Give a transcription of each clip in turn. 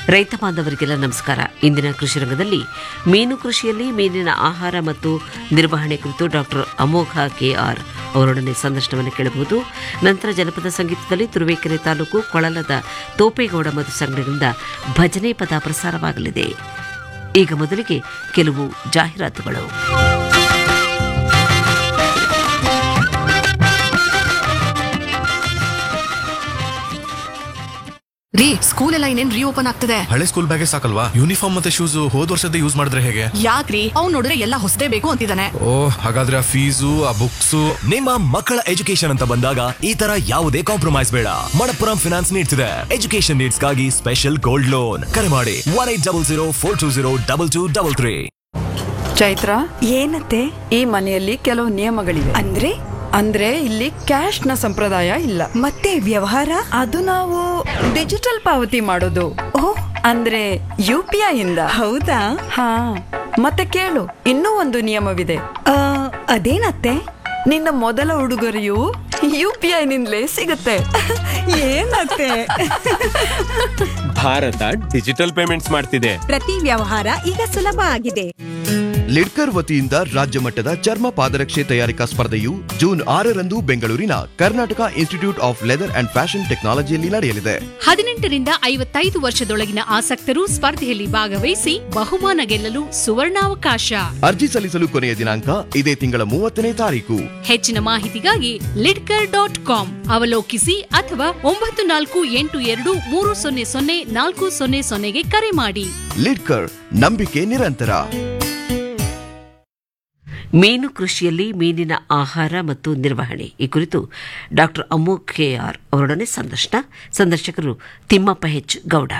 ರೈತ ಬಾಂಧವರಿಗೆಲ್ಲ ನಮಸ್ಕಾರ ಇಂದಿನ ಕೃಷಿ ರಂಗದಲ್ಲಿ ಮೀನು ಕೃಷಿಯಲ್ಲಿ ಮೀನಿನ ಆಹಾರ ಮತ್ತು ನಿರ್ವಹಣೆ ಕುರಿತು ಡಾಕ್ಟರ್ ಅಮೋಘ ಕೆಆರ್ ಅವರೊಡನೆ ಸಂದರ್ಶನವನ್ನು ಕೇಳಬಹುದು ನಂತರ ಜನಪದ ಸಂಗೀತದಲ್ಲಿ ತುರುವೇಕೆರೆ ತಾಲೂಕು ಕೊಳಲದ ತೋಪೇಗೌಡ ಮತ್ತು ಸಂಘಗಳಿಂದ ಭಜನೆ ಪದ ಪ್ರಸಾರವಾಗಲಿದೆ ಈಗ ಮೊದಲಿಗೆ ಕೆಲವು ಜಾಹೀರಾತುಗಳು ರೀ ಸ್ಕೂಲ್ ಎಲ್ಲ ಇನ್ನೇನ್ ರೀಓಪನ್ ಆಗ್ತದೆ ಹಳೆ ಸ್ಕೂಲ್ ಬ್ಯಾಗೆ ಸಾಕಲ್ವಾ ಯೂನಿಫಾರ್ಮ್ ಮತ್ತೆ ಶೂಸ್ ಹೋದ್ ವರ್ಷದ ಯೂಸ್ ಮಾಡಿದ್ರೆ ಹೇಗೆ ಯಾಕ್ರಿ ಅವ್ನ್ ನೋಡಿದ್ರೆ ಎಲ್ಲ ಹೊಸದೇ ಬೇಕು ಅಂತಿದ್ದಾನೆ ಓ ಹಾಗಾದ್ರೆ ಆ ಫೀಸು ಆ ಬುಕ್ಸು ನಿಮ್ಮ ಮಕ್ಕಳ ಎಜುಕೇಶನ್ ಅಂತ ಬಂದಾಗ ಈ ತರ ಯಾವುದೇ ಕಾಂಪ್ರಮೈಸ್ ಬೇಡ ಮಣಪ್ಪುರಂ ಫಿನಾನ್ಸ್ ನೀಡ್ತಿದೆ ಎಜುಕೇಶನ್ ನೀಡ್ಸ್ಗಾಗಿ ಸ್ಪೆಷಲ್ ಗೋಲ್ಡ್ ಲೋನ್ ಕರೆ ಮಾಡಿ one eight double zero four two zero double two double three Chaitra ಏನತ್ತೆ ಈ ಮನೆಯಲ್ಲಿ ಕೆಲವು ನಿಯಮಗಳಿವೆ ಅಂದ್ರೆ ಅಂದ್ರೆ ಇಲ್ಲಿ ಕ್ಯಾಶ್ ನ ಸಂಪ್ರದಾಯ ಇಲ್ಲ ಮತ್ತೆ ವ್ಯವಹಾರ ಅದು ನಾವು ಡಿಜಿಟಲ್ ಪಾವತಿ ಮಾಡೋದು ಓ ಅಂದ್ರೆ ಯು ಪಿ ಐ ಇಂದ ಹೌದಾ ಹಾ ಮತ್ತೆ ಕೇಳು ಇನ್ನೂ ಒಂದು ನಿಯಮವಿದೆ ಆ, ಅದೇನತ್ತೆ ನಿನ್ನ ಮೊದಲ ಉಡುಗೊರೆಯು ಯು ಪಿ ಐ ನಿಂದಲೇ ಸಿಗುತ್ತೆ ಏನತ್ತೆ ಭಾರತ ಡಿಜಿಟಲ್ ಪೇಮೆಂಟ್ಸ್ ಮಾಡ್ತಿದೆ ಪ್ರತಿ ವ್ಯವಹಾರ ಈಗ ಸುಲಭ ಆಗಿದೆ ಲಿಡ್ಕರ್ ವತಿಯಿಂದ ರಾಜ್ಯ ಮಟ್ಟದ ಚರ್ಮ ಪಾದರಕ್ಷೆ ತಯಾರಿಕಾ ಸ್ಪರ್ಧೆಯು ಜೂನ್ ಆರರಂದು ಬೆಂಗಳೂರಿನ Karnataka institute of leather and fashion ಟೆಕ್ನಾಲಜಿಯಲ್ಲಿ ನಡೆಯಲಿದೆ ಹದಿನೆಂಟರಿಂದ ಐವತ್ತೈದು ವರ್ಷದೊಳಗಿನ ಆಸಕ್ತರು ಸ್ಪರ್ಧೆಯಲ್ಲಿ ಭಾಗವಹಿಸಿ ಬಹುಮಾನ ಗೆಲ್ಲಲು ಸುವರ್ಣಾವಕಾಶ ಅರ್ಜಿ ಸಲ್ಲಿಸಲು ಕೊನೆಯ ದಿನಾಂಕ ಇದೇ ತಿಂಗಳ ಮೂವತ್ತನೇ ತಾರೀಕು ಹೆಚ್ಚಿನ ಮಾಹಿತಿಗಾಗಿ ಲಿಡ್ಕರ್ ಡಾಟ್ ಕಾಮ್ ಅವಲೋಕಿಸಿ ಅಥವಾ ಒಂಬತ್ತು ನಾಲ್ಕು ಎಂಟು ಎರಡು ಮೂರು ಸೊನ್ನೆ ಸೊನ್ನೆ ನಾಲ್ಕು ಸೊನ್ನೆ ಸೊನ್ನೆಗೆ ಕರೆ ಮಾಡಿ ಲಿಡ್ಕರ್ ನಂಬಿಕೆ ನಿರಂತರ ಮೀನು ಕೃಷಿಯಲ್ಲಿ ಮೀನಿನ ಆಹಾರ ಮತ್ತು ನಿರ್ವಹಣೆ ಈ ಕುರಿತು ಡಾಕ್ಟರ್ ಅಮೋಘ್ ಕೆಆರ್ ಅವರೊಡನೆ ಸಂದರ್ಶನ ಸಂದರ್ಶಕರು ತಿಮ್ಮಪ್ಪ ಹೆಚ್ ಗೌಡ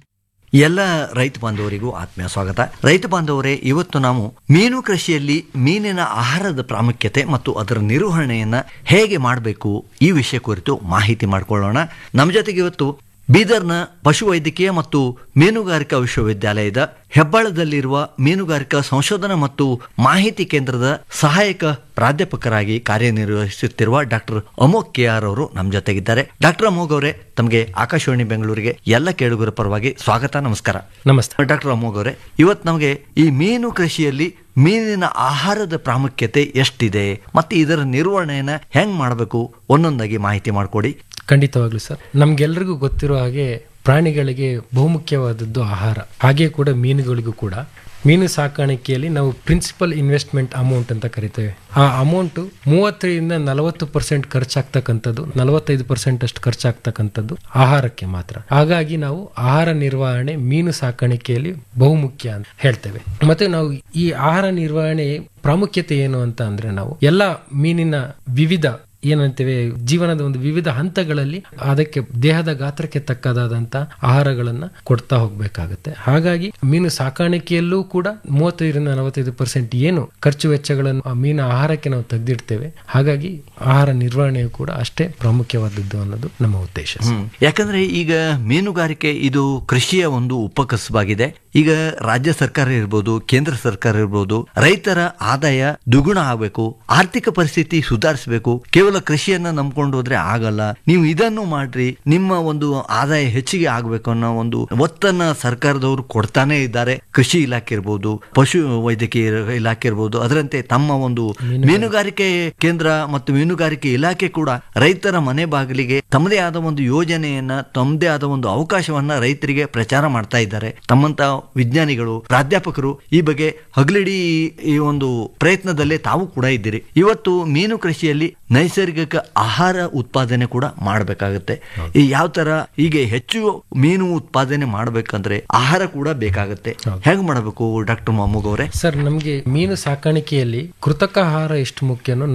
ಎಲ್ಲ ರೈತ ಬಾಂಧವರಿಗೂ ಆತ್ಮೀಯ ಸ್ವಾಗತ ರೈತ ಬಾಂಧವರೇ ಇವತ್ತು ನಾವು ಮೀನು ಕೃಷಿಯಲ್ಲಿ ಮೀನಿನ ಆಹಾರದ ಪ್ರಾಮುಖ್ಯತೆ ಮತ್ತು ಅದರ ನಿರ್ವಹಣೆಯನ್ನ ಹೇಗೆ ಮಾಡಬೇಕು ಈ ವಿಷಯ ಕುರಿತು ಮಾಹಿತಿ ಮಾಡಿಕೊಳ್ಳೋಣ ನಮ್ಮ ಜೊತೆಗೆ ಇವತ್ತು ಬೀದರ್ನ ಪಶುವೈದ್ಯಕೀಯ ಮತ್ತು ಮೀನುಗಾರಿಕಾ ವಿಶ್ವವಿದ್ಯಾಲಯದ ಹೆಬ್ಬಾಳದಲ್ಲಿರುವ ಮೀನುಗಾರಿಕಾ ಸಂಶೋಧನಾ ಮತ್ತು ಮಾಹಿತಿ ಕೇಂದ್ರದ ಸಹಾಯಕ ಪ್ರಾಧ್ಯಾಪಕರಾಗಿ ಕಾರ್ಯನಿರ್ವಹಿಸುತ್ತಿರುವ ಡಾಕ್ಟರ್ ಅಮೋಘ್ ಕೆ ಆರ್ ಅವರು ನಮ್ಮ ಜೊತೆಗಿದ್ದಾರೆ ಡಾಕ್ಟರ್ ಅಮೋಘ್ ಅವರೇ ತಮಗೆ ಆಕಾಶವಾಣಿ ಬೆಂಗಳೂರಿಗೆ ಎಲ್ಲ ಕೇಳುಗರ ಪರವಾಗಿ ಸ್ವಾಗತ ನಮಸ್ಕಾರ ನಮಸ್ತೆ ಡಾಕ್ಟರ್ ಅಮೋಘ್ ಅವರೇ ಇವತ್ತು ನಮಗೆ ಈ ಮೀನು ಕೃಷಿಯಲ್ಲಿ ಮೀನಿನ ಆಹಾರದ ಪ್ರಾಮುಖ್ಯತೆ ಎಷ್ಟಿದೆ ಮತ್ತೆ ಇದರ ನಿರ್ವಹಣೆಯನ್ನ ಹೆಂಗ್ ಮಾಡಬೇಕು ಒಂದೊಂದಾಗಿ ಮಾಹಿತಿ ಮಾಡಿಕೊಡಿ ಖಂಡಿತವಾಗ್ಲೂ ಸರ್ ನಮ್ಗೆಲ್ರಿಗೂ ಗೊತ್ತಿರೋ ಹಾಗೆ ಪ್ರಾಣಿಗಳಿಗೆ ಬಹುಮುಖ್ಯವಾದದ್ದು ಆಹಾರ ಹಾಗೆ ಕೂಡ ಮೀನುಗಳಿಗೂ ಕೂಡ ಮೀನು ಸಾಕಾಣಿಕೆಯಲ್ಲಿ ನಾವು ಪ್ರಿನ್ಸಿಪಲ್ ಇನ್ವೆಸ್ಟ್ಮೆಂಟ್ ಅಮೌಂಟ್ ಅಂತ ಕರಿತೇವೆ ಆ ಅಮೌಂಟು ಮೂವತ್ತರಿಂದ ನಲವತ್ತು ಪರ್ಸೆಂಟ್ ಖರ್ಚಾಗ್ತಕ್ಕಂಥದ್ದು ನಲವತ್ತೈದು ಪರ್ಸೆಂಟ್ ಅಷ್ಟು ಖರ್ಚಾಗ್ತಕ್ಕಂಥದ್ದು ಆಹಾರಕ್ಕೆ ಮಾತ್ರ ಹಾಗಾಗಿ ನಾವು ಆಹಾರ ನಿರ್ವಹಣೆ ಮೀನು ಸಾಕಾಣಿಕೆಯಲ್ಲಿ ಬಹುಮುಖ್ಯ ಅಂತ ಹೇಳ್ತೇವೆ ಮತ್ತೆ ನಾವು ಈ ಆಹಾರ ನಿರ್ವಹಣೆ ಪ್ರಾಮುಖ್ಯತೆ ಏನು ಅಂತ ಅಂದ್ರೆ ನಾವು ಎಲ್ಲ ಮೀನಿನ ವಿವಿಧ ಏನಂತೇವೆ ಜೀವನದ ಒಂದು ವಿವಿಧ ಹಂತಗಳಲ್ಲಿ ಅದಕ್ಕೆ ದೇಹದ ಗಾತ್ರಕ್ಕೆ ತಕ್ಕದಾದಂತ ಆಹಾರಗಳನ್ನ ಕೊಡ್ತಾ ಹೋಗ್ಬೇಕಾಗತ್ತೆ ಹಾಗಾಗಿ ಮೀನು ಸಾಕಾಣಿಕೆಯಲ್ಲೂ ಕೂಡ ಮೂವತ್ತೈದರಿಂದ ನಲವತ್ತೈದು ಪರ್ಸೆಂಟ್ ಏನು ಖರ್ಚು ವೆಚ್ಚಗಳನ್ನು ಆ ಮೀನು ಆಹಾರಕ್ಕೆ ನಾವು ತೆಗೆದಿಡ್ತೇವೆ ಹಾಗಾಗಿ ಆಹಾರ ನಿರ್ವಹಣೆಯು ಕೂಡ ಅಷ್ಟೇ ಪ್ರಾಮುಖ್ಯವಾದದ್ದು ಅನ್ನೋದು ನಮ್ಮ ಉದ್ದೇಶ ಸರ್. ಹ್ಮ್. ಯಾಕಂದ್ರೆ ಈಗ ಮೀನುಗಾರಿಕೆ ಇದು ಕೃಷಿಯ ಒಂದು ಉಪಕಸಬಾಗಿದೆ ಈಗ ರಾಜ್ಯ ಸರ್ಕಾರ ಇರ್ಬೋದು ಕೇಂದ್ರ ಸರ್ಕಾರ ಇರ್ಬೋದು ರೈತರ ಆದಾಯ ದ್ವಿಗುಣ ಆಗಬೇಕು ಆರ್ಥಿಕ ಪರಿಸ್ಥಿತಿ ಸುಧಾರಿಸಬೇಕು ಕೇವಲ ಕೃಷಿಯನ್ನ ನಂಬ್ಕೊಂಡು ಹೋದ್ರೆ ಆಗಲ್ಲ ನೀವು ಇದನ್ನು ಮಾಡ್ರಿ ನಿಮ್ಮ ಒಂದು ಆದಾಯ ಹೆಚ್ಚಿಗೆ ಆಗ್ಬೇಕು ಅನ್ನೋ ಒಂದು ಒತ್ತನ್ನ ಸರ್ಕಾರದವರು ಕೊಡ್ತಾನೆ ಇದ್ದಾರೆ ಕೃಷಿ ಇಲಾಖೆ ಇರ್ಬೋದು ಪಶು ವೈದ್ಯಕೀಯ ಇಲಾಖೆ ಇರ್ಬೋದು ಅದರಂತೆ ತಮ್ಮ ಒಂದು ಮೀನುಗಾರಿಕೆ ಕೇಂದ್ರ ಮತ್ತು ಮೀನುಗಾರಿಕೆ ಇಲಾಖೆ ಕೂಡ ರೈತರ ಮನೆ ಬಾಗಿಲಿಗೆ ತಮ್ಮದೇ ಆದ ಒಂದು ಯೋಜನೆಯನ್ನ ತಮ್ಮದೇ ಆದ ಒಂದು ಅವಕಾಶವನ್ನ ರೈತರಿಗೆ ಪ್ರಚಾರ ಮಾಡ್ತಾ ಇದ್ದಾರೆ ತಮ್ಮಂತ ವಿಜ್ಞಾನಿಗಳು ಪ್ರಾಧ್ಯಾಪಕರು ಈ ಬಗ್ಗೆ ಹಗಲಿಡೀ ಈ ಒಂದು ಪ್ರಯತ್ನದಲ್ಲೇ ತಾವು ಕೂಡ ಇದ್ದೀರಿ ಇವತ್ತು ಮೀನು ಕೃಷಿಯಲ್ಲಿ ನೈಸರ್ಗಿಕ ಆಹಾರ ಉತ್ಪಾದನೆ ಕೂಡ ಮಾಡಬೇಕಾಗುತ್ತೆ ಈ ಯಾವ ತರ ಈಗ ಹೆಚ್ಚು ಮೀನು ಉತ್ಪಾದನೆ ಮಾಡಬೇಕಂದ್ರೆ ಆಹಾರ ಕೂಡ ಬೇಕಾಗುತ್ತೆ ಹೇಗೆ ಮಾಡಬೇಕು ಡಾಕ್ಟರ್ ಮೊಹಮ್ಮದ್ ಅವರೇ ಸರ್ ನಮಗೆ ಮೀನು ಸಾಕಾಣಿಕೆಯಲ್ಲಿ ಕೃತಕ ಆಹಾರ ಎಷ್ಟು ಮುಖ್ಯನೋ